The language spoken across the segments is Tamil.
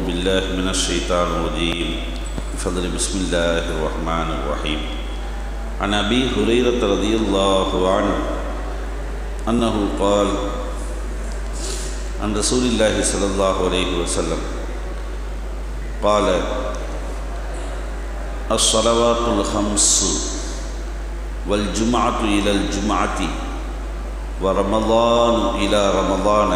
بالله من الشيطان الرجيم بفضل بسم الله الرحمن الرحيم عن أبي هريرة رضي الله عنه أنه قال عن رسول الله صلى الله عليه وسلم قال الصلوات الخمس والجمعة إلى الجمعة ورمضان إلى رمضان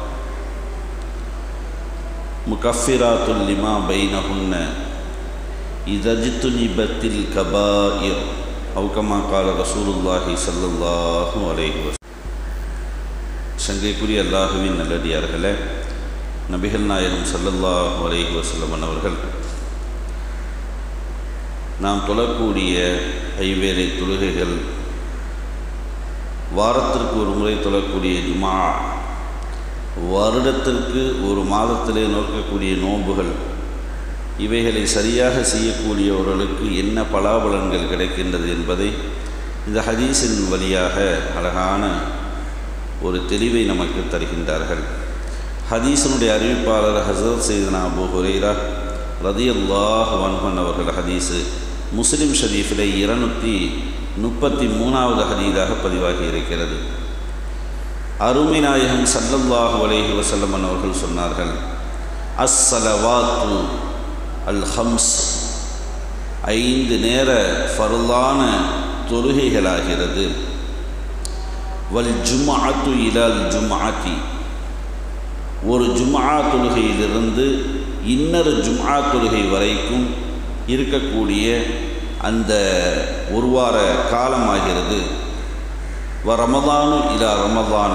مكفرات لما بينهن إذا اجتنبت الكبائر أو كما قال رسول الله صلى الله عليه وسلم சங்கைக்குரிய அல்லாஹுவின் நல்லடியார்களே நபிகள் நாயகம் சல்லல்லாஹு அலைஹி வஸல்லம் அவர்கள் நாம் தொழக்கூடிய ஐவேரை தொழுகைகள் வாரத்திற்கு ஒரு முறை தொழக்கூடிய ஜுமா வருடத்திற்கு ஒரு மாதத்திலே நோக்கக்கூடிய நோன்புகள் இவைகளை சரியாக செய்யக்கூடியவர்களுக்கு என்ன பலாபலன்கள் கிடைக்கின்றது என்பதை இந்த ஹதீஸின் வழியாக அழகான ஒரு தெளிவை நமக்கு தருகின்றார்கள் ஹதீஸினுடைய அறிவிப்பாளர் ஹசரத் செய்தனா அபு ஹுரைரா ரதி அல்லாஹ் வன்ஹன் அவர்கள் ஹதீஸு முஸ்லிம் ஷரீஃபிலே இருநூற்றி முப்பத்தி மூணாவது ஹதீதாக பதிவாகி இருக்கிறது அருமை நாயகம் சல்லல்லாஹு அலைஹி வசல்லமன் அவர்கள் சொன்னார்கள் அஸ்ஸலவாத்து அல் ஹம்ஸ் ஐந்து நேர ஃபருளான தொழுகைகளாகிறது வல் ஜுமாத்து இலால் ஜுமாத்தி ஒரு ஜுமா தொழுகையிலிருந்து இன்னொரு ஜுமா தொழுகை வரைக்கும் இருக்கக்கூடிய அந்த ஒரு வார காலமாகிறது வ ரமதானு இலா ரமதான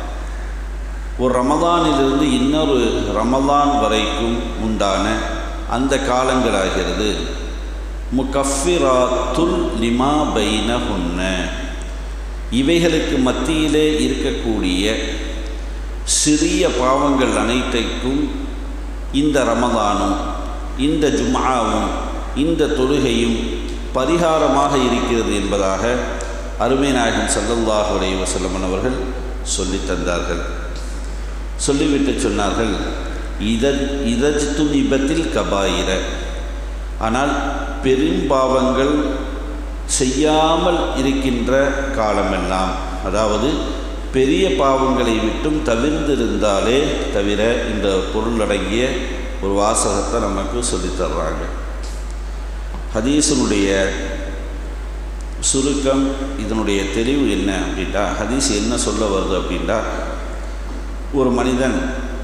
ஒரு ரமதானிலிருந்து இன்னொரு ரமதான் வரைக்கும் உண்டான அந்த காலங்களாகிறது முகஃபிராத்துல் லிமா பைன ஹுன்ன இவைகளுக்கு மத்தியிலே இருக்கக்கூடிய சிறிய பாவங்கள் அனைத்தைக்கும் இந்த ரமதானும் இந்த ஜுமாவும் இந்த தொழுகையும் பரிகாரமாக இருக்கிறது என்பதாக அருமை நாயகன் சல்லல்லாஹ் உடைய வசல்லமன் அவர்கள் சொல்லி தந்தார்கள் சொல்லிவிட்டு சொன்னார்கள் இதன் இதஜ்து நிபத்தில் கபாயிர ஆனால் பெரும்பாவங்கள் செய்யாமல் இருக்கின்ற காலமெல்லாம் அதாவது பெரிய பாவங்களை விட்டும் தவிர்ந்திருந்தாலே தவிர இந்த பொருளடங்கிய ஒரு வாசகத்தை நமக்கு சொல்லித்தர்றாங்க ஹதீஸனுடைய சுருக்கம் இதனுடைய தெளிவு என்ன அப்படின்ட்டா ஹதீஸ் என்ன சொல்ல வருது அப்படின்ட்டா ஒரு மனிதன்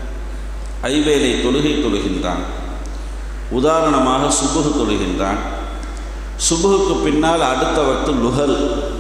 ஐவேலை தொழுகை தொழுகின்றான் உதாரணமாக சுபுகு தொழுகின்றான் சுபுகுக்கு பின்னால் அடுத்த வக்து லுகர்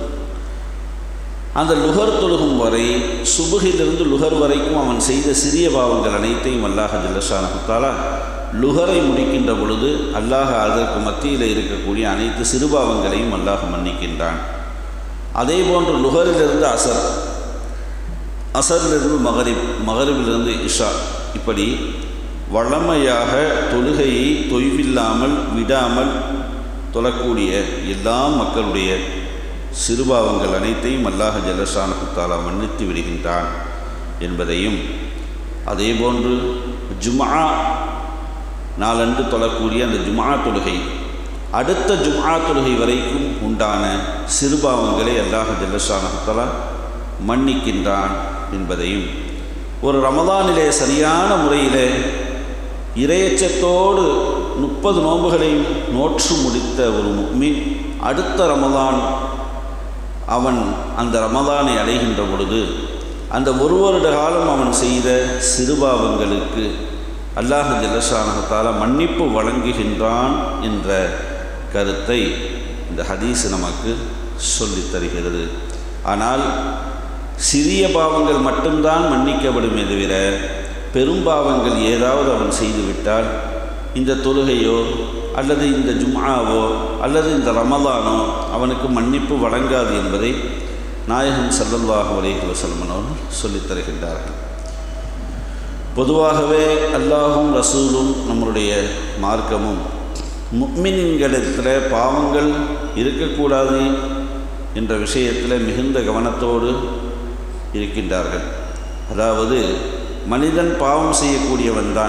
அந்த லுகர் தொழுகும் வரை சுபுகிலிருந்து லுகர் வரைக்கும் அவன் செய்த சிறிய பாவங்கள் அனைத்தையும் அல்லாஹ் ஜல்லஷானகுத்தாலா லுகரை முடிக்கின்ற பொழுது அல்லாஹ் அதற்கு மத்தியில் இருக்கக்கூடிய அனைத்து சிறுபாவங்களையும் அல்லாஹ் மன்னிக்கின்றான் அதே போன்று லுகரிலிருந்து அசர் அசரிலிருந்து மகரிப் மகரிபிலிருந்து இஷா இப்படி வளமையாக தொழுகையை தொய்வில்லாமல் விடாமல் தொழக்கூடிய எல்லா மக்களுடைய சிறுபாவங்கள் அனைத்தையும் அல்லாஹ் ஜலஷானகுத்தாலா மன்னித்து விடுகின்றான் என்பதையும் அதேபோன்று ஜுமா நாளன்று தொழக்கூடிய அந்த ஜுமா தொழுகை அடுத்த ஜுமா தொழுகை வரைக்கும் உண்டான சிறுபாவங்களை அல்லாஹ் ஜல்லஷானகுத்தாலா மன்னிக்கின்றான் என்பதையும் ஒரு ரமதானிலே சரியான முறையிலே இரையச்சத்தோடு முப்பது நோன்புகளையும் நோற்று முடித்த ஒரு முக்மின் அடுத்த ரமதான் அவன் அந்த ரமதானை அடைகின்ற பொழுது அந்த ஒரு வருட காலம் அவன் செய்த சிறுபாவங்களுக்கு அல்லாஹ் ஜல்லஷானகத்தால் மன்னிப்பு வழங்குகின்றான் என்ற கருத்தை இந்த ஹதீஸ் நமக்கு சொல்லித் தருகிறது ஆனால் சிறிய பாவங்கள் மட்டும்தான் மன்னிக்கப்படுமே தவிர பெரும்பாவங்கள் ஏதாவது அவன் செய்துவிட்டால் இந்த தொழுகையோ அல்லது இந்த ஜும்ஆவோ அல்லது இந்த ரமலானோ அவனுக்கு மன்னிப்பு வழங்காது என்பதை நாயகம் சல்லல்லாஹு அலைஹி வஸல்லம் அவர்கள் சொல்லித் தருகின்றார்கள் பொதுவாகவே அல்லாஹும் ரசூலும் நம்மளுடைய மார்க்கமும் முக்மின்களிடத்தில் பாவங்கள் இருக்கக்கூடாது என்ற விஷயத்தில் மிகுந்த கவனத்தோடு இருக்கின்றார்கள் அதாவது மனிதன் பாவம் செய்யக்கூடியவன் தான்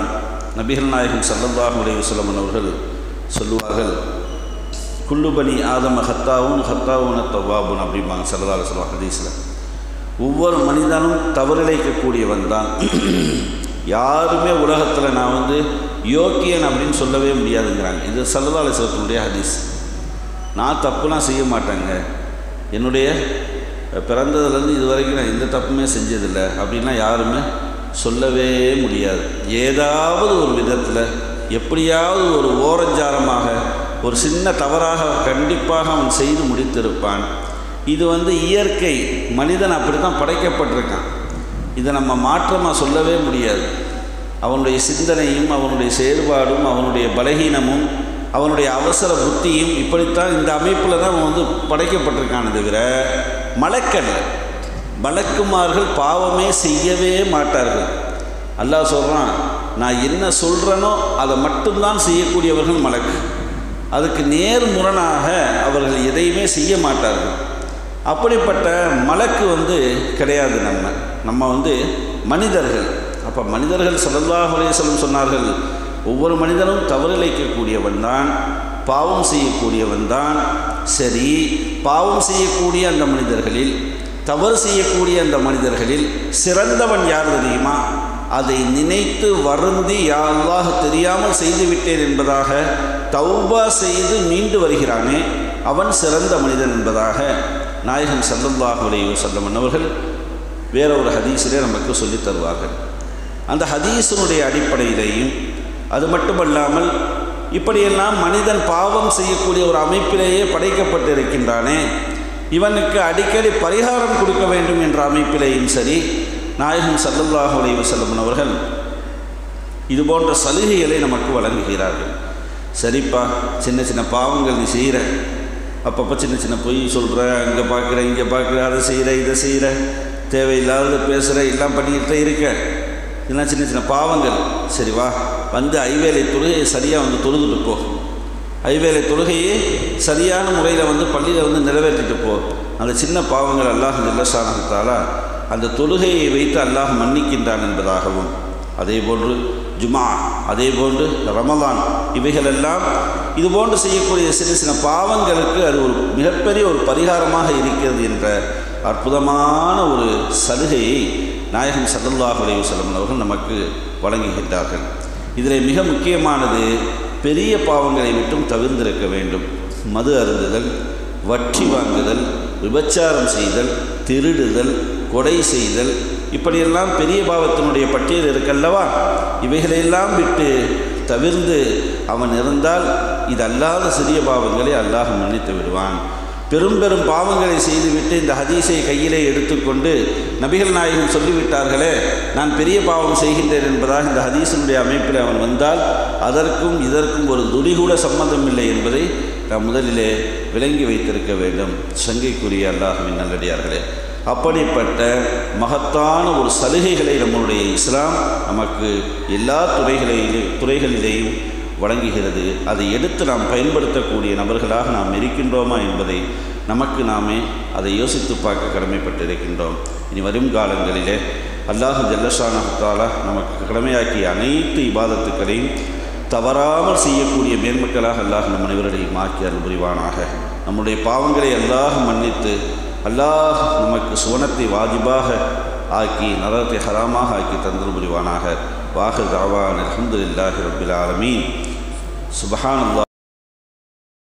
நபிகள் நாயகம் சல்லல்லாஹு அலைஹி வஸல்லம் அவர்கள் சொல்லுவார்கள் குல்லுபனி ஆதம ஹத்தாவும் ஹத்தாவுன தவாபுன் அப்படிம்பாங்க சல்லல்லாஹு சொல்லுவாங்க ஹதீஸில் ஒவ்வொரு மனிதனும் தவறிழைக்கக்கூடியவன் தான் யாருமே உலகத்தில் நான் வந்து யோக்கியன் அப்படின்னு சொல்லவே முடியாதுங்கிறாங்க இது சல்லல்லா அலிஸ்லத்தினுடைய ஹதீஸ் நான் தப்புலாம் செய்ய மாட்டேங்க என்னுடைய பிறந்ததுலேருந்து இது வரைக்கும் நான் எந்த தப்புமே செஞ்சதில்லை அப்படின்லாம் யாருமே சொல்லவே முடியாது ஏதாவது ஒரு விதத்தில் எப்படியாவது ஒரு ஓரஞ்சாரமாக ஒரு சின்ன தவறாக கண்டிப்பாக அவன் செய்து முடித்திருப்பான் இது வந்து இயற்கை மனிதன் அப்படி தான் படைக்கப்பட்டிருக்கான் இதை நம்ம மாற்றமாக சொல்லவே முடியாது அவனுடைய சிந்தனையும் அவனுடைய செயல்பாடும் அவனுடைய பலகீனமும் அவனுடைய அவசர புத்தியும் இப்படித்தான் இந்த அமைப்பில் தான் அவன் வந்து படைக்கப்பட்டிருக்கானே தவிர மலக்கல்ல மலக்குமார்கள் பாவமே செய்யவே மாட்டார்கள் அல்லாஹ் சொல்கிறான் நான் என்ன சொல்கிறேனோ அதை மட்டும்தான் செய்யக்கூடியவர்கள் மலக்கு அதுக்கு நேர்முரணாக அவர்கள் எதையுமே செய்ய மாட்டார்கள் அப்படிப்பட்ட மலக்கு வந்து கிடையாது நம்ம நம்ம வந்து மனிதர்கள் அப்போ மனிதர்கள் சல்லல்லாஹு அலைஹி வஸல்லம் சொன்னார்கள் ஒவ்வொரு மனிதனும் தவறிழைக்கக்கூடியவன் தான் பாவம் செய்யக்கூடியவன் தான் சரி பாவம் செய்யக்கூடிய அந்த மனிதர்களில் தவறு செய்யக்கூடிய அந்த மனிதர்களில் சிறந்தவன் யார் தெரியுமா அதை நினைத்து வருந்தி யா அல்லாஹ் தெரியாமல் செய்து விட்டேன் என்பதாக தௌபா செய்து மீண்டு வருகிறானே அவன் சிறந்த மனிதன் என்பதாக நாயகன் சல்லல்லாஹு அலைஹி வஸல்லம் அவர்கள் வேற ஒரு ஹதீஸிலே நமக்கு சொல்லித் தருவார்கள் அந்த ஹதீஸினுடைய அடிப்படையிலேயும் அது மட்டுமல்லாமல் இப்படியெல்லாம் மனிதன் பாவம் செய்யக்கூடிய ஒரு அமைப்பிலேயே படைக்கப்பட்டிருக்கின்றானே இவனுக்கு அடிக்கடி பரிகாரம் கொடுக்க வேண்டும் என்ற அமைப்பிலேயும் சரி நாயகம் சல்லல்லாஹு அலைஹி வஸல்லம் அவர்கள் இது போன்ற சலுகைகளை நமக்கு வழங்குகிறார்கள் சரிப்பா சின்ன சின்ன பாவங்கள் நீ செய்கிற அப்பப்போ சின்ன சின்ன பொய் சொல்கிற அங்கே பார்க்குற இங்கே பார்க்குற அதை செய்கிற இதை செய்கிற தேவையில்லாத பேசுகிற எல்லாம் பண்ணிக்கிட்டே இருக்க இதெல்லாம் சின்ன சின்ன பாவங்கள் சரி வா வந்து ஐவேலை தொழுகையை சரியாக வந்து தொழுதுட்டு போ ஐவேலை தொழுகையை சரியான முறையில் வந்து பள்ளியில் வந்து நிறைவேற்றிட்டு போ அந்த சின்ன பாவங்கள் அல்லாஹ் நில்லசானத்தால் அந்த தொழுகையை வைத்து அல்லாஹ் மன்னிக்கின்றான் என்பதாகவும் அதே போன்று ஜுமா அதே போன்று ரமலான் இவைகளெல்லாம் இது போன்று செய்யக்கூடிய சின்ன சின்ன பாவங்களுக்கு அது ஒரு மிகப்பெரிய ஒரு பரிகாரமாக இருக்கிறது என்ற அற்புதமான ஒரு சலுகையை நாயகம் சல்லல்லாஹு அலைஹி வஸல்லம் அவர்கள் நமக்கு வழங்குகின்றார்கள் இதில் மிக முக்கியமானது பெரிய பாவங்களை விட்டும் தவிர்ந்திருக்க வேண்டும் மது அருந்துதல் வட்டி வாங்குதல் விபச்சாரம் செய்தல் திருடுதல் கொடை செய்தல் இப்படியெல்லாம் பெரிய பாவத்தினுடைய பட்டியல் இருக்கல்லவா இவைகளையெல்லாம் விட்டு தவிர்ந்து அவன் இருந்தால் இது அல்லாத சிறிய பாவங்களை அல்லாஹ் மன்னித்து விடுவான் பெரும் பெரும் பாவங்களை செய்துவிட்டு இந்த ஹதீஸை கையிலே எடுத்துக்கொண்டு நபிகள் நாயகம் சொல்லிவிட்டார்களே நான் பெரிய பாவம் செய்கின்றேன் என்பதாக இந்த ஹதீஸினுடைய அமைப்பில் அவன் வந்தால் அதற்கும் இதற்கும் ஒரு துடிகூட சம்பந்தம் இல்லை என்பதை நாம் முதலிலே விளங்கி வைத்திருக்க வேண்டும் சங்கைக்குரிய அல்லாஹுவின் நல்லடியார்களே அப்படிப்பட்ட மகத்தான ஒரு சலுகைகளை நம்முடைய இஸ்லாம் நமக்கு எல்லா துறைகளிலே துறைகளிலேயும் வழங்குகிறது அதை எடுத்து நாம் பயன்படுத்தக்கூடிய நபர்களாக நாம் இருக்கின்றோமா என்பதை நமக்கு நாமே அதை யோசித்து பார்க்க கடமைப்பட்டிருக்கின்றோம் இனி வரும் காலங்களிலே அல்லாஹு ஜல்லஷானத்தாலா நமக்கு கடமையாக்கிய அனைத்து இபாதத்துக்களையும் தவறாமல் செய்யக்கூடிய மேன்மக்களாக அல்லாஹ் நம் அனைவர்களையும் ஆக்கி அருள் புரிவானாக நம்முடைய பாவங்களை அல்லாஹ் மன்னித்து அல்லாஹ் நமக்கு சுவனத்தை வாஜிபாக ஆக்கி நரகத்தை ஹராமாக ஆக்கி தந்தல் புரிவானாக வாஹர் தாவான் அலமதுல்லாஹி ரபில் ஆலமீன் சுபஹான்